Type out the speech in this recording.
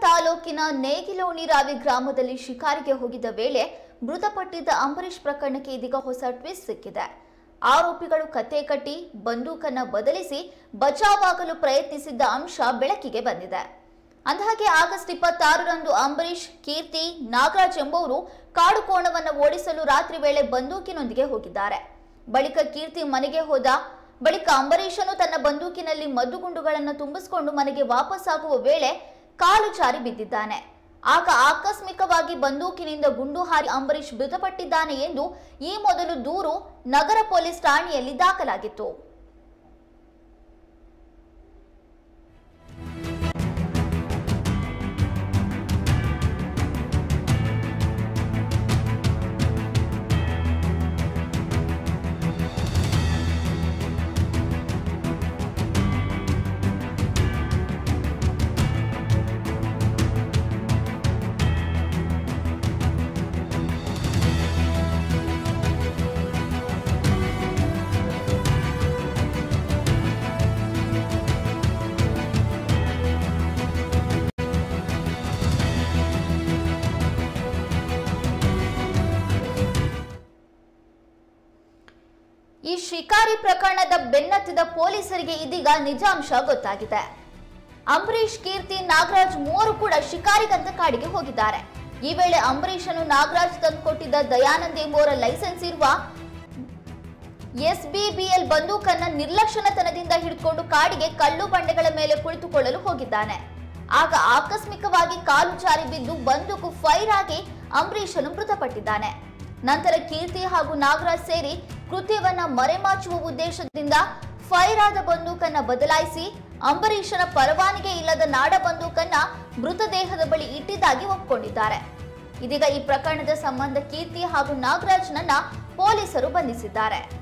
ತಾಲೂಕಿನ ನೇಗಿಲೋಣಿ ರಾವಿ ಗ್ರಾಮದಲ್ಲಿ ಶಿಕಾರಿಗೆ ಹೋಗಿದ್ದ ವೇಳೆ ಮೃತಪಟ್ಟಿದ್ದ ಅಂಬರೀಶ್ ಪ್ರಕರಣಕ್ಕೆ ಇದೀಗ ಹೊಸ ಟ್ವಿಸ್ಟ್ ಸಿಕ್ಕಿದೆ ಆರೋಪಿಗಳು ಕತೆ ಕಟ್ಟಿ ಬಂದೂಕನ್ನ ಬದಲಿಸಿ ಬಚಾವಾಗಲು ಪ್ರಯತ್ನಿಸಿದ್ದ ಅಂಶ ಬೆಳಕಿಗೆ ಬಂದಿದೆ ಅಂದಹಾಗೆ ಆಗಸ್ಟ್ ಇಪ್ಪತ್ತಾರರಂದು ಅಂಬರೀಶ್ ಕೀರ್ತಿ ನಾಗರಾಜ್ ಎಂಬುವರು ಕಾಡು ಕೋಣವನ್ನ ಓಡಿಸಲು ರಾತ್ರಿ ವೇಳೆ ಬಂದೂಕಿನೊಂದಿಗೆ ಹೋಗಿದ್ದಾರೆ ಬಳಿಕ ಕೀರ್ತಿ ಮನೆಗೆ ಹೋದ ಬಳಿಕ ಅಂಬರೀಷನು ತನ್ನ ಬಂದೂಕಿನಲ್ಲಿ ಮದ್ದುಗುಂಡುಗಳನ್ನು ತುಂಬಿಸಿಕೊಂಡು ಮನೆಗೆ ವಾಪಸ್ಸಾಗುವ ವೇಳೆ ಕಾಲು ಜಾರಿ ಬಿದ್ದಿದ್ದಾನೆ ಆಗ ಆಕಸ್ಮಿಕವಾಗಿ ಬಂದೂಕಿನಿಂದ ಗುಂಡು ಹಾರಿ ಅಂಬರೀಶ್ ಮೃತಪಟ್ಟಿದ್ದಾನೆ ಎಂದು ಈ ಮೊದಲು ದೂರು ನಗರ ಪೊಲೀಸ್ ಠಾಣೆಯಲ್ಲಿ ದಾಖಲಾಗಿತ್ತು ಈ ಶಿಕಾರಿ ಪ್ರಕರಣದ ಬೆನ್ನತ್ತಿದ ಪೊಲೀಸರಿಗೆ ಇದೀಗ ನಿಜಾಂಶ ಗೊತ್ತಾಗಿದೆ ಅಂಬರೀಶ್ ಕೀರ್ತಿ ನಾಗರಾಜ್ ಮೂವರು ಕೂಡ ಶಿಕಾರಿಗಂತ ಕಾಡಿಗೆ ಹೋಗಿದ್ದಾರೆ ಈ ವೇಳೆ ಅಂಬರೀಷನು ನಾಗರಾಜ್ ತಂದುಕೊಟ್ಟಿದ್ದ ದಯಾನಂದ್ ಎಂಬುವರ ಲೈಸೆನ್ಸ್ ಇರುವ ಎಸ್ಬಿಬಿಎಲ್ ಬಂದೂಕನ್ನ ನಿರ್ಲಕ್ಷಣತನದಿಂದ ಹಿಡಿದುಕೊಂಡು ಕಾಡಿಗೆ ಕಲ್ಲು ಬಂಡೆಗಳ ಮೇಲೆ ಕುಳಿತುಕೊಳ್ಳಲು ಹೋಗಿದ್ದಾನೆ ಆಗ ಆಕಸ್ಮಿಕವಾಗಿ ಕಾಲು ಜಾರಿ ಬಿದ್ದು ಬಂದೂಕು ಫೈರ್ ಆಗಿ ಅಂಬರೀಷನು ಮೃತಪಟ್ಟಿದ್ದಾನೆ ನಂತರ ಕೀರ್ತಿ ಹಾಗೂ ನಾಗರಾಜ್ ಸೇರಿ ಕೃತ್ಯವನ್ನ ಮರೆಮಾಚುವ ಉದ್ದೇಶದಿಂದ ಫೈರ್ ಆದ ಬಂದೂಕನ್ನ ಬದಲಾಯಿಸಿ ಅಂಬರೀಷನ ಪರವಾನಗಿ ಇಲ್ಲದ ನಾಡ ಬಂದೂಕನ್ನ ಮೃತದೇಹದ ಬಳಿ ಇಟ್ಟಿದ್ದಾಗಿ ಒಪ್ಪಿಕೊಂಡಿದ್ದಾರೆ ಇದೀಗ ಈ ಪ್ರಕರಣದ ಸಂಬಂಧ ಕೀರ್ತಿ ಹಾಗೂ ನಾಗರಾಜ್ನನ್ನ ಪೊಲೀಸರು ಬಂಧಿಸಿದ್ದಾರೆ